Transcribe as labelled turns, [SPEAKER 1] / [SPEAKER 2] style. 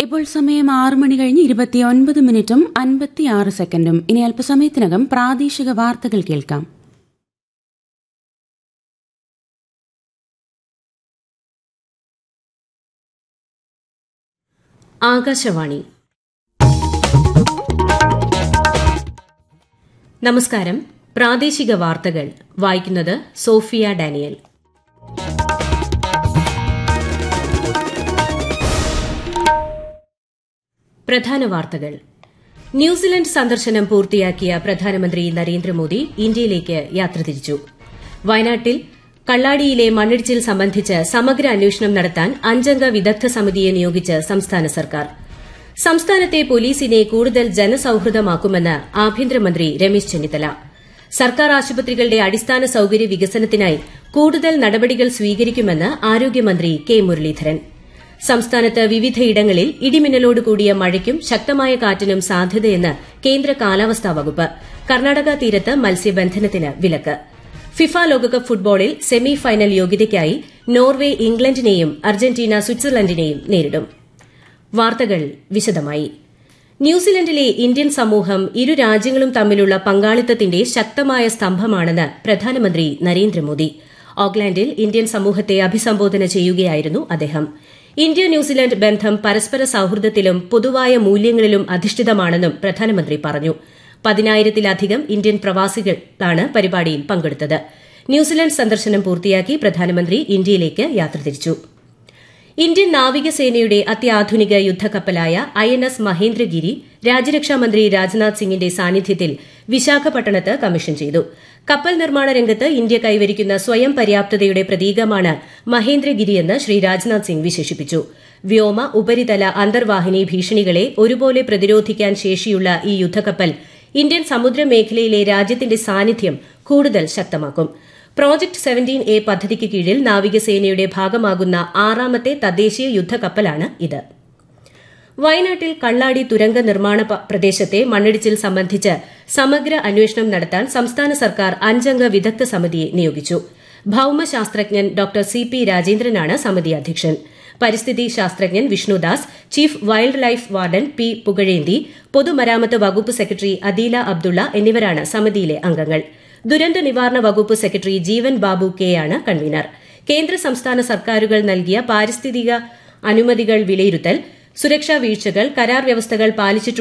[SPEAKER 1] ഇപ്പോൾ സമയം ആറ് മണി കഴിഞ്ഞ് ഇരുപത്തിയൊൻപത് മിനിറ്റും അൻപത്തിയാറ് സെക്കൻഡും ഇനി അല്പസമയത്തിനകം പ്രാദേശിക വാർത്തകൾ കേൾക്കാം
[SPEAKER 2] ആകാശവാണി നമസ്കാരം പ്രാദേശിക വാർത്തകൾ വായിക്കുന്നത് സോഫിയ ഡാനിയൽ പ്രധാന വാർത്തകൾ ന്യൂസിലൻഡ് സന്ദർശനം പൂർത്തിയാക്കിയ പ്രധാനമന്ത്രി നരേന്ദ്രമോദി ഇന്ത്യയിലേക്ക് യാത്ര തിരിച്ചു വയനാട്ടിൽ കള്ളാടിയിലെ മണ്ണിടിച്ചിൽ സംബന്ധിച്ച് സമഗ്ര അന്വേഷണം നടത്താൻ അഞ്ചംഗ വിദഗ്ധ സമിതിയെ നിയോഗിച്ച് സംസ്ഥാന സർക്കാർ സംസ്ഥാനത്തെ പോലീസിനെ കൂടുതൽ ജനസൌഹൃദമാക്കുമെന്ന് ആഭ്യന്തരമന്ത്രി രമേശ് ചെന്നിത്തല സർക്കാർ ആശുപത്രികളുടെ അടിസ്ഥാന സൌകര്യ വികസനത്തിനായി കൂടുതൽ നടപടികൾ സ്വീകരിക്കുമെന്ന് ആരോഗ്യമന്ത്രി കെ മുരളീധരൻ സംസ്ഥാനത്ത് വിവിധയിടങ്ങളിൽ ഇടിമിന്നലോട് കൂടിയ മഴയ്ക്കും ശക്തമായ കാറ്റിനും സാധ്യതയെന്ന് കേന്ദ്ര കാലാവസ്ഥാ വകുപ്പ് കർണാടക തീരത്ത് മത്സ്യബന്ധനത്തിന് വിലക്ക് ഫിഫ ലോകകപ്പ് ഫുട്ബോളിൽ സെമി ഫൈനൽ യോഗ്യതയ്ക്കായി നോർവെ ഇംഗ്ലണ്ടിനെയും അർജന്റീന സ്വിറ്റ്സർലൻഡിനെയും നേരിടും വാർത്തകൾ വിശദമായി ന്യൂസിലൻഡിലെ ഇന്ത്യൻ സമൂഹം ഇരു രാജ്യങ്ങളും തമ്മിലുള്ള പങ്കാളിത്തത്തിന്റെ ശക്തമായ സ്തംഭമാണെന്ന് പ്രധാനമന്ത്രി നരേന്ദ്രമോദി ഓക്ലാൻഡിൽ ഇന്ത്യൻ സമൂഹത്തെ അഭിസംബോധന ചെയ്യുകയായിരുന്നു അദ്ദേഹം ഇന്ത്യ ന്യൂസിലൻഡ് ബന്ധം പരസ്പര സൌഹൃദത്തിലും പൊതുവായ മൂല്യങ്ങളിലും അധിഷ്ഠിതമാണെന്നും പ്രധാനമന്ത്രി പറഞ്ഞു പതിനായിരത്തിലധികം ഇന്ത്യൻ പ്രവാസികളാണ് പരിപാടിയിൽ പങ്കെടുത്തത് ന്യൂസിലൻഡ് സന്ദർശനം പൂർത്തിയാക്കി പ്രധാനമന്ത്രി ഇന്ത്യയിലേക്ക് യാത്ര തിരിച്ചു ഇന്ത്യൻ നാവികസേനയുടെ അത്യാധുനിക യുദ്ധക്കപ്പലായ ഐ എൻ എസ് മഹേന്ദ്രഗിരി രാജ്യരക്ഷാമന്ത്രി രാജ്നാഥ് സിംഗിന്റെ സാന്നിധ്യത്തിൽ വിശാഖപട്ടണത്ത് കമ്മീഷൻ ചെയ്തു കപ്പൽ നിർമ്മാണ രംഗത്ത് ഇന്ത്യ കൈവരിക്കുന്ന സ്വയം പര്യാപ്തതയുടെ പ്രതീകമാണ് മഹേന്ദ്രഗിരിയെന്ന് ശ്രീ രാജ്നാഥ് സിംഗ് വിശേഷിപ്പിച്ചു വ്യോമ ഉപരിതല അന്തർവാഹിനി ഭീഷണികളെ ഒരുപോലെ പ്രതിരോധിക്കാൻ ശേഷിയുള്ള ഈ യുദ്ധക്കപ്പൽ ഇന്ത്യൻ സമുദ്രമേഖലയിലെ രാജ്യത്തിന്റെ സാന്നിധ്യം കൂടുതൽ ശക്തമാക്കും പ്രോജക്ട് സെവന്റീൻ എ പദ്ധതിക്ക് കീഴിൽ നാവികസേനയുടെ ഭാഗമാകുന്ന ആറാമത്തെ തദ്ദേശീയ യുദ്ധക്കപ്പലാണ് ഇത് വയനാട്ടിൽ കള്ളാടി തുരങ്ക നിർമ്മാണ പ്രദേശത്തെ മണ്ണിടിച്ചിൽ സംബന്ധിച്ച് സമഗ്ര അന്വേഷണം നടത്താൻ സംസ്ഥാന സർക്കാർ അഞ്ചംഗ വിദഗ്ധ സമിതിയെ നിയോഗിച്ചു ഭൌമശാസ്ത്രജ്ഞൻ ഡോക്ടർ സി പി രാജേന്ദ്രനാണ് സമിതി അധ്യക്ഷൻ പരിസ്ഥിതി ശാസ്ത്രജ്ഞൻ Vishnudas chief wildlife warden P Pugazhendi പൊതുമരാമത്ത് വകുപ്പ് സെക്രട്ടറി അദീല അബ്ദുള്ള എന്നിവരാണ് സമിതിയിലെ അംഗങ്ങൾ ദുരന്ത നിവാരണ വകുപ്പ് സെക്രട്ടറി ജീവൻ ബാബു കെയാണ് കൺവീനർ കേന്ദ്ര സംസ്ഥാന സർക്കാരുകൾ നൽകിയ പാരിസ്ഥിതിക അനുമതികൾ വിലയിരുത്തൽ സുരക്ഷാ വീഴ്ചകൾ കരാർ വ്യവസ്ഥകൾ പാലിച്ചിട്ടുണ്ടോ